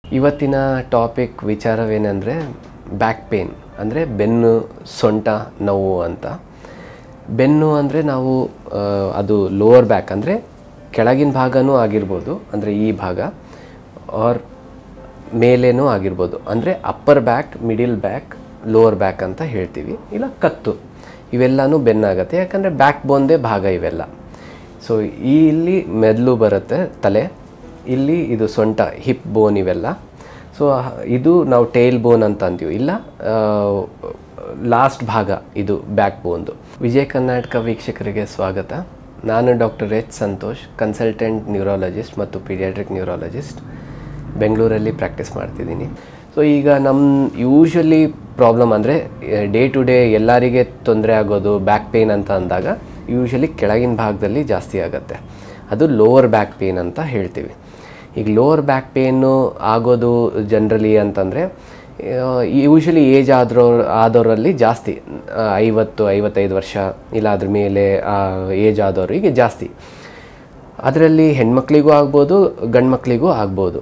ಇವತ್ತಿನ topic ವಿಚಾರವೇನೆಂದರೆ back pain ಅಂದರೆ ಬೆನ್ನು ಸೊಂಟ ನೋವು ಅಂತ ಬೆನ್ನು ಅಂದರೆ ನಾವು ಆ, ಅದು ಲೋವರ್ ಬ್ಯಾಕ್ ಅಂದರೆ ಕೆಳಗಿನ ಭಾಗನೂ ಆಗಿರ್ಬೋದು ಅಂದರೆ ಈ ಭಾಗ ಆರ್ ಮೇಲೇನೂ ಆಗಿರ್ಬೋದು ಅಂದರೆ upper back middle back lower back ಅಂತ ಹೇಳ್ತೀವಿ ಇಲ್ಲ ಕತ್ತು ಇವೆಲ್ಲನೂ ಬೆನ್ನಾಗತ್ತೆ ಯಾಕಂದರೆ ಬ್ಯಾಕ್ ಬೋನ್ದೇ ಭಾಗ ಇವೆಲ್ಲ ಸೊ ಈ ಇಲ್ಲಿ ಮೆದುಳು ಬರುತ್ತೆ ತಲೆ ಇಲ್ಲಿ ಇದು ಸೊಂಟ ಹಿಪ್ ಬೋನ್ ಇವೆಲ್ಲ ಸೊ ಇದು ನಾವು ಟೇಲ್ ಬೋನ್ ಅಂತ ಅಂತೀವಿ ಇಲ್ಲ ಲಾಸ್ಟ್ ಭಾಗ ಇದು ಬ್ಯಾಕ್ ಬೋನ್ದು ವಿಜಯ ಕರ್ನಾಟಕ ವೀಕ್ಷಕರಿಗೆ ಸ್ವಾಗತ ನಾನು doctor H Santosh consultant neurologist ಮತ್ತು ಪೀಡಿಯಾಟ್ರಿಕ್ ನ್ಯೂರಾಲಜಿಸ್ಟ್ ಬೆಂಗಳೂರಲ್ಲಿ ಪ್ರಾಕ್ಟೀಸ್ ಮಾಡ್ತಿದ್ದೀನಿ ಸೊ ಈಗ ನಮ್ಮ ಯೂಶ್ವಲಿ ಪ್ರಾಬ್ಲಮ್ ಅಂದರೆ ಡೇ ಟು ಡೇ ಎಲ್ಲರಿಗೆ ತೊಂದರೆ ಆಗೋದು ಬ್ಯಾಕ್ ಪೇನ್ ಅಂತ ಅಂದಾಗ ಯೂಶ್ವಲಿ ಕೆಳಗಿನ ಭಾಗದಲ್ಲಿ ಜಾಸ್ತಿ ಆಗುತ್ತೆ ಅದು ಲೋವರ್ ಬ್ಯಾಕ್ ಪೇನ್ ಅಂತ ಹೇಳ್ತೀವಿ ಈಗ ಲೋವರ್ ಬ್ಯಾಕ್ ಪೇನು ಆಗೋದು ಜನರಲಿ ಅಂತಂದರೆ ಯೂಶ್ವಲಿ ಏಜ್ ಆದ್ರೋ ಆದವರಲ್ಲಿ ಜಾಸ್ತಿ ಆ, ಐವತ್ತು ಐವತ್ತೈದು ವರ್ಷ ಇಲ್ಲ ಅದ್ರ ಮೇಲೆ ಏಜ್ ಆದವರಿಗೆ ಜಾಸ್ತಿ ಅದರಲ್ಲಿ ಹೆಣ್ಮಕ್ಳಿಗೂ ಆಗ್ಬೋದು ಗಂಡು ಮಕ್ಕಳಿಗೂ ಆಗ್ಬೋದು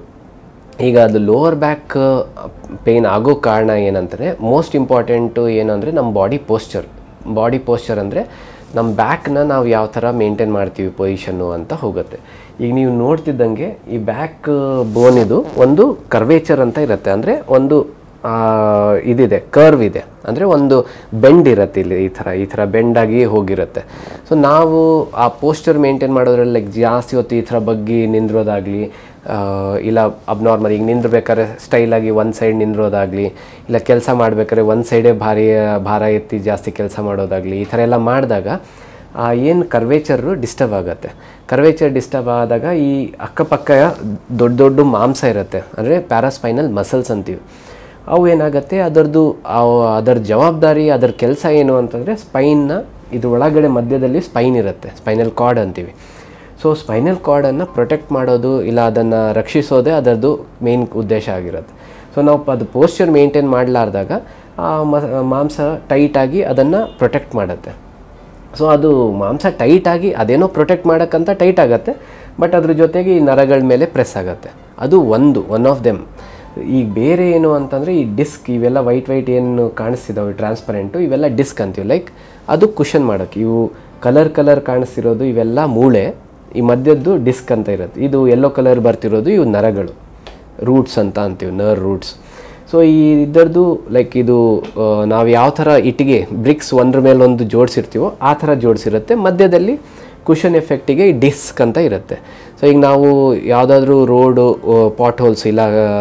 ಈಗ ಅದು ಲೋವರ್ ಬ್ಯಾಕ್ ಪೇಯ್ನ್ ಆಗೋ ಕಾರಣ ಏನಂದರೆ ಮೋಸ್ಟ್ ಇಂಪಾರ್ಟೆಂಟು ಏನಂದರೆ ನಮ್ಮ ಬಾಡಿ ಪೋಸ್ಚರ್ ಬಾಡಿ ಪೋಸ್ಚರ್ ಅಂದರೆ ನಮ್ಮ ಬ್ಯಾಕ್ನ ನಾವು ಯಾವ ಥರ ಮೇಂಟೈನ್ ಮಾಡ್ತೀವಿ ಪೊಸಿಷನ್ನು ಅಂತ ಹೋಗುತ್ತೆ ಈಗ ನೀವು ನೋಡ್ತಿದ್ದಂಗೆ ಈ ಬ್ಯಾಕ್ ಬೋನ್ ಇದು ಒಂದು ಕರ್ವೇಚರ್ ಅಂತ ಇರುತ್ತೆ ಅಂದರೆ ಒಂದು ಆ, ಇದಿದೆ ಕರ್ವ್ ಇದೆ ಅಂದರೆ ಒಂದು ಬೆಂಡ್ ಇರುತ್ತೆ ಇಲ್ಲಿ ಈ ಥರ ಈ ಥರ ಬೆಂಡಾಗಿ ಹೋಗಿರುತ್ತೆ ಸೊ ನಾವು ಆ ಪೋಸ್ಚರ್ ಮೇಂಟೈನ್ ಮಾಡೋದ್ರಲ್ಲಿ ಲೈಕ್ ಜಾಸ್ತಿ ಹೊತ್ತು ಈ ಥರ ಬಗ್ಗಿ ನಿಂದ್ರೋದಾಗಲಿ ಇಲ್ಲ ಅಬ್ನಾರ್ಮಲ್ ಈಗ ನಿಂದ್ರಬೇಕಾದ್ರೆ ಸ್ಟೈಲಾಗಿ ಒಂದು ಸೈಡ್ ನಿಂದ್ರೋದಾಗಲಿ ಇಲ್ಲ ಕೆಲಸ ಮಾಡಬೇಕಾದ್ರೆ ಒಂದು ಸೈಡೇ ಭಾರಿ ಭಾರ ಎತ್ತಿ ಜಾಸ್ತಿ ಕೆಲಸ ಮಾಡೋದಾಗಲಿ ಈ ಥರ ಎಲ್ಲ ಮಾಡಿದಾಗ ಏನು ಕರ್ವೇಚರು ಡಿಸ್ಟರ್ಬ್ ಆಗುತ್ತೆ ಕರ್ವೇಚರ್ ಡಿಸ್ಟರ್ಬ್ ಆದಾಗ ಈ ಅಕ್ಕಪಕ್ಕ ದೊಡ್ಡ ದೊಡ್ಡ ಮಾಂಸ ಇರುತ್ತೆ ಅಂದರೆ ಪ್ಯಾರಾಸ್ಪೈನಲ್ ಮಸಲ್ಸ್ ಅಂತೀವಿ ಅವು ಏನಾಗುತ್ತೆ ಅದರದ್ದು ಅದರ ಜವಾಬ್ದಾರಿ ಅದರ ಕೆಲಸ ಏನು ಅಂತಂದರೆ ಸ್ಪೈನ್ನ ಇದು ಒಳಗಡೆ ಮಧ್ಯದಲ್ಲಿ ಸ್ಪೈನ್ ಇರುತ್ತೆ ಸ್ಪೈನಲ್ ಕಾರ್ಡ್ ಅಂತೀವಿ ಸೊ ಸ್ಪೈನಲ್ ಕಾರ್ಡನ್ನು ಪ್ರೊಟೆಕ್ಟ್ ಮಾಡೋದು ಇಲ್ಲ ಅದನ್ನು ರಕ್ಷಿಸೋದೇ ಅದರದ್ದು ಮೇನ್ ಉದ್ದೇಶ ಆಗಿರುತ್ತೆ ಸೊ ನಾವು ಅದು ಪೋಸ್ಚರ್ ಮೇಂಟೈನ್ ಮಾಡಲಾರ್ದಾಗ ಆ ಮ- ಮಾಂಸ ಟೈಟಾಗಿ ಅದನ್ನು ಪ್ರೊಟೆಕ್ಟ್ ಮಾಡುತ್ತೆ ಸೊ ಅದು ಮಾಂಸ ಟೈಟಾಗಿ ಅದೇನೋ ಪ್ರೊಟೆಕ್ಟ್ ಮಾಡೋಕ್ಕಂತ ಟೈಟ್ ಆಗುತ್ತೆ ಬಟ್ ಅದ್ರ ಜೊತೆಗೆ ಈ ನರಗಳ ಮೇಲೆ ಪ್ರೆಸ್ ಆಗುತ್ತೆ ಅದು ಒಂದು ಒನ್ ಆಫ್ ದೆಮ್ ಈಗ ಬೇರೆ ಏನು ಅಂತಂದರೆ ಈ ಡಿಸ್ಕ್ ಇವೆಲ್ಲ ವೈಟ್ ವೈಟ್ ಏನು ಕಾಣಿಸ್ತಿದ್ದಾವೆ ಟ್ರಾನ್ಸ್ಪರೆಂಟು ಇವೆಲ್ಲ ಡಿಸ್ಕ್ ಅಂತೀವಿ ಲೈಕ್ ಅದು ಕುಷನ್ ಮಾಡೋಕ್ಕೆ ಇವು ಕಲರ್ ಕಲರ್ ಕಾಣಿಸ್ತಿರೋದು ಇವೆಲ್ಲ ಮೂಳೆ ಈ ಮಧ್ಯದ್ದು ಡಿಸ್ಕ್ ಅಂತ ಇರುತ್ತೆ ಇದು ಯೆಲ್ಲೋ ಕಲರ್ ಬರ್ತಿರೋದು ಇವು ನರಗಳು ರೂಟ್ಸ್ ಅಂತ ಅಂತೀವಿ ನರ್ ರೂಟ್ಸ್ ಸೊ ಈ ಇದರದ್ದು ಲೈಕ್ ಇದು ನಾವು ಯಾವ ಥರ ಇಟ್ಟಿಗೆ ಬ್ರಿಕ್ಸ್ ಒಂದ್ರ ಮೇಲೆ ಒಂದು ಜೋಡಿಸಿರ್ತೀವೋ ಆ ಥರ ಜೋಡಿಸಿರುತ್ತೆ ಮಧ್ಯದಲ್ಲಿ ಕುಷನ್ ಎಫೆಕ್ಟಿಗೆ ಈ ಡಿಸ್ಕ್ ಅಂತ ಇರುತ್ತೆ ಸೊ ಈಗ ನಾವು ಯಾವುದಾದ್ರೂ ರೋಡು ಪಾಟ್ ಹೋಲ್ಸ್ ಇಲ್ಲ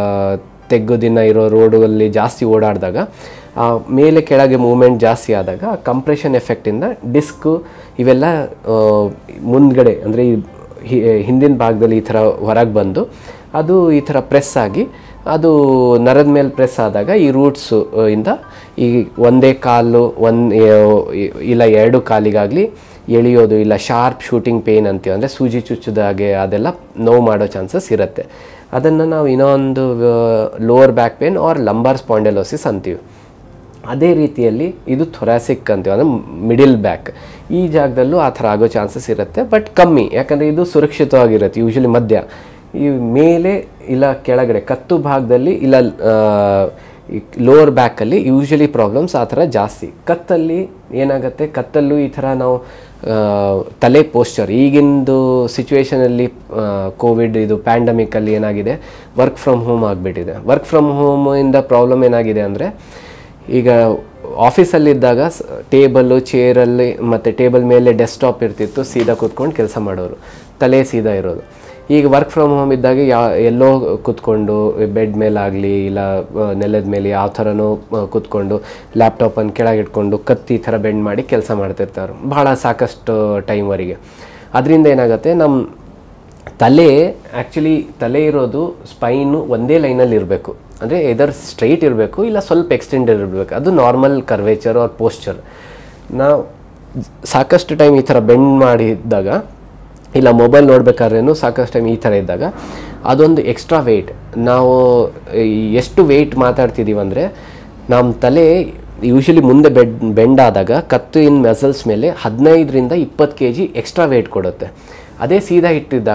ತೆಗ್ಗು ದಿನ ಇರೋ ರೋಡಲ್ಲಿ ಜಾಸ್ತಿ ಓಡಾಡಿದಾಗ ಆ ಮೇಲೆ ಕೆಳಗೆ ಮೂಮೆಂಟ್ ಜಾಸ್ತಿ ಆದಾಗ ಕಂಪ್ರೆಷನ್ ಎಫೆಕ್ಟಿಂದ ಡಿಸ್ಕು ಇವೆಲ್ಲ ಆ, ಮುಂದ್ಗಡೆ ಅಂದರೆ ಈ ಹಿ- ಹಿಂದಿನ ಭಾಗದಲ್ಲಿ ಈ ಥರ ಹೊರಗೆ ಬಂದು ಅದು ಈ ಥರ ಪ್ರೆಸ್ ಆಗಿ ಅದು ನರದ ಮೇಲೆ ಪ್ರೆಸ್ ಆದಾಗ ಈ ರೂಟ್ಸ್ ಇಂದ ಈ ಒಂದೇ ಕಾಲು ಒಂದು ಇಲ್ಲ ಎರಡು ಕಾಲಿಗಾಗಲಿ ಎಳೆಯೋದು ಇಲ್ಲ ಶಾರ್ಪ್ ಶೂಟಿಂಗ್ ಪೇನ್ ಅಂತೀವಿ ಅಂದರೆ ಸೂಜಿ ಚುಚ್ಚಿದ ಹಾಗೆ ಅದೆಲ್ಲ ನೋವು ಮಾಡೋ ಚಾನ್ಸಸ್ ಇರುತ್ತೆ ಅದನ್ನು ನಾವು ಇನ್ನೊಂದು lower back pain or lumbar spondylosis ಅಂತೀವಿ ಅದೇ ರೀತಿಯಲ್ಲಿ ಇದು ಥೊರಾಸಿಕ್ ಅಂತೀವಿ ಅಂದರೆ ಮಿಡಿಲ್ ಬ್ಯಾಕ್ ಈ ಜಾಗದಲ್ಲೂ ಆ ಥರ ಆಗೋ ಚಾನ್ಸಸ್ ಇರುತ್ತೆ ಬಟ್ ಕಮ್ಮಿ ಯಾಕಂದರೆ ಇದು ಸುರಕ್ಷಿತವಾಗಿರುತ್ತೆ ಯೂಶಲಿ ಮಧ್ಯ ಈ ಮೇಲೆ ಇಲ್ಲ ಕೆಳಗಡೆ ಕತ್ತು ಭಾಗದಲ್ಲಿ ಇಲ್ಲ ಲೋವರ್ ಬ್ಯಾಕಲ್ಲಿ ಯೂಶಲಿ ಪ್ರಾಬ್ಲಮ್ಸ್ ಆ ಥರ ಜಾಸ್ತಿ ಕತ್ತಲ್ಲಿ ಏನಾಗುತ್ತೆ ಕತ್ತಲ್ಲೂ ಈ ಥರ ನಾವು ಆ, ತಲೆ ಪೋಸ್ಚರ್ ಈಗಿಂದು ಸಿಚುವೇಶನಲ್ಲಿ ಕೋವಿಡ್ ಇದು ಪ್ಯಾಂಡಮಿಕಲ್ಲಿ ಏನಾಗಿದೆ ವರ್ಕ್ ಫ್ರಮ್ ಹೋಮ್ ಆಗಿಬಿಟ್ಟಿದೆ ವರ್ಕ್ ಫ್ರಮ್ ಹೋಮಿಂದ ಪ್ರಾಬ್ಲಮ್ ಏನಾಗಿದೆ ಅಂದರೆ ಈಗ ಆಫೀಸಲ್ಲಿದ್ದಾಗ ಟೇಬಲ್ಲು ಚೇರಲ್ಲಿ ಮತ್ತು ಟೇಬಲ್ ಮೇಲೆ ಡೆಸ್ಕ್ಟಾಪ್ ಇರ್ತಿತ್ತು ಸೀದಾ ಕೂತ್ಕೊಂಡು ಕೆಲಸ ಮಾಡೋರು ತಲೆ ಸೀದಾ ಇರೋದು ಈಗ ವರ್ಕ್ ಫ್ರಮ್ ಹೋಮ್ ಇದ್ದಾಗ ಯಾ ಎಲ್ಲೋ ಕೂತ್ಕೊಂಡು ಬೆಡ್ ಮೇಲಾಗಲಿ ಇಲ್ಲ ಆ, ನೆಲದ ಮೇಲೆ ಯಾವ ಥರನೋ ಆ, ಕೂತ್ಕೊಂಡು ಲ್ಯಾಪ್ಟಾಪನ್ನು ಕೆಳಗಿಟ್ಕೊಂಡು ಕತ್ತಿ ಥರ ಬೆಂಡ್ ಮಾಡಿ ಕೆಲಸ ಮಾಡ್ತಿರ್ತಾರೆ ಭಾಳ ಸಾಕಷ್ಟು ಟೈಮ್ವರೆಗೆ ಅದರಿಂದ ಏನಾಗುತ್ತೆ ನಮ್ಮ ತಲೆ ಆ್ಯಕ್ಚುಲಿ ತಲೆ ಇರೋದು ಸ್ಪೈನು ಒಂದೇ ಲೈನಲ್ಲಿ ಇರಬೇಕು ಅಂದರೆ ಎದರ್ ಸ್ಟ್ರೈಟ್ ಇರಬೇಕು ಇಲ್ಲ ಸ್ವಲ್ಪ ಎಕ್ಸ್ಟೆಂಡೆಡ್ ಇರಬೇಕು ಅದು ನಾರ್ಮಲ್ ಕರ್ವೇಚರ್ ಆರ್ ಪೋಸ್ಚರ್ ನಾವು ಸಾಕಷ್ಟು ಟೈಮ್ ಈ ಥರ ಬೆಂಡ್ ಮಾಡಿದ್ದಾಗ ಇಲ್ಲ ಮೊಬೈಲ್ ನೋಡ್ಬೇಕಾದ್ರೇನು ಸಾಕಷ್ಟು ಟೈಮ್ ಈ ಥರ ಇದ್ದಾಗ ಅದೊಂದು ಎಕ್ಸ್ಟ್ರಾ ವೆಯ್ಟ್ ನಾವು ಈ ಎಷ್ಟು ವೆಯ್ಟ್ ಮಾತಾಡ್ತಿದ್ದೀವಿ ಅಂದರೆ ನಮ್ಮ ತಲೆ ಯೂಶಲಿ ಮುಂದೆ ಬೆಡ್ ಬೆಂಡ್ ಆದಾಗ ಕತ್ತು ಇನ್ ಮೆಸಲ್ಸ್ ಮೇಲೆ ಹದಿನೈದರಿಂದ ಇಪ್ಪತ್ತು ಕೆ ಜಿ ಎಕ್ಸ್ಟ್ರಾ ವೆಯ್ಟ್ ಕೊಡುತ್ತೆ ಅದೇ ಸೀದಾ ಇಟ್ಟಿದ್ದಾಗ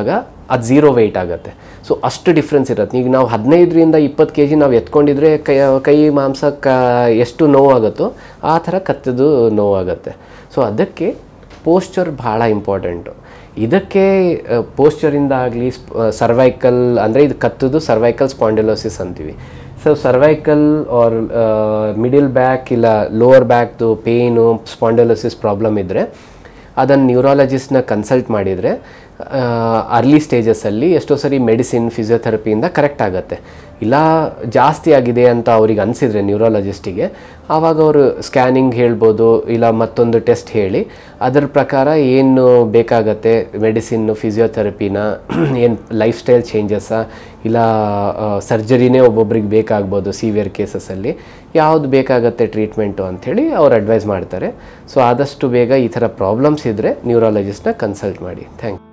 ಅದು ಝೀರೋ ವೆಯ್ಟ್ ಆಗುತ್ತೆ ಸೊ ಅಷ್ಟು ಡಿಫ್ರೆನ್ಸ್ ಇರುತ್ತೆ ಈಗ ನಾವು ಹದಿನೈದರಿಂದ ಇಪ್ಪತ್ತು ಕೆ ಜಿ ನಾವು ಎತ್ಕೊಂಡಿದ್ರೆ ಕೈ ಕೈ ಮಾಂಸ ಕ ಎಷ್ಟು ನೋವಾಗುತ್ತೋ ಆ ಥರ ಕತ್ತದು ನೋವಾಗುತ್ತೆ ಸೊ ಅದಕ್ಕೆ ಪೋಸ್ಚರ್ ಭಾಳ ಇಂಪಾರ್ಟೆಂಟು ಇದಕ್ಕೆ ಪೋಸ್ಚರಿಂದ ಆಗಲಿ ಸರ್ವೈಕಲ್ ಅಂದರೆ ಇದು ಕತ್ತದು ಸರ್ವೈಕಲ್ ಸ್ಪಾಂಡಿಲೋಸಿಸ್ ಅಂತೀವಿ so cervical or middle back ಇಲ್ಲ ಲೋವರ್ ಬ್ಯಾಕ್ದು ಪೇಯ್ನು ಸ್ಪಾಂಡಿಲೋಸಿಸ್ ಪ್ರಾಬ್ಲಮ್ ಇದ್ದರೆ ಅದನ್ನು ನ್ಯೂರಾಲಜಿಸ್ಟ್ನ ಕನ್ಸಲ್ಟ್ ಮಾಡಿದರೆ ಅರ್ಲಿ ಸ್ಟೇಜಸ್ಸಲ್ಲಿ ಎಷ್ಟೋ ಸರಿ ಮೆಡಿಸಿನ್ ಫಿಸಿಯೋಥೆರಪಿಯಿಂದ ಕರೆಕ್ಟ್ ಆಗುತ್ತೆ ಇಲ್ಲ ಜಾಸ್ತಿ ಆಗಿದೆ ಅಂತ ಅವ್ರಿಗೆ ಅನಿಸಿದ್ರೆ ನ್ಯೂರಾಲಜಿಸ್ಟಿಗೆ ಆವಾಗ ಅವರು ಸ್ಕ್ಯಾನಿಂಗ್ ಹೇಳ್ಬೋದು ಇಲ್ಲ ಮತ್ತೊಂದು ಟೆಸ್ಟ್ ಹೇಳಿ ಅದರ ಪ್ರಕಾರ ಏನು ಬೇಕಾಗತ್ತೆ ಮೆಡಿಸಿನ್ನು ಫಿಸಿಯೋಥೆರಪಿನ ಏನು ಲೈಫ್ ಸ್ಟೈಲ್ ಚೇಂಜಸ್ಸಾ ಇಲ್ಲ ಸರ್ಜರಿನೇ ಒಬ್ಬೊಬ್ರಿಗೆ ಬೇಕಾಗ್ಬೋದು ಸಿವಿಯರ್ ಕೇಸಸಲ್ಲಿ ಯಾವುದು ಬೇಕಾಗತ್ತೆ ಟ್ರೀಟ್ಮೆಂಟು ಅಂಥೇಳಿ ಅವ್ರು ಅಡ್ವೈಸ್ ಮಾಡ್ತಾರೆ ಸೊ ಆದಷ್ಟು ಬೇಗ ಈ ಥರ ಪ್ರಾಬ್ಲಮ್ಸ್ ಇದ್ದರೆ ನ್ಯೂರಾಲಜಿಸ್ಟ್ನ ಕನ್ಸಲ್ಟ್ ಮಾಡಿ ಥ್ಯಾಂಕ್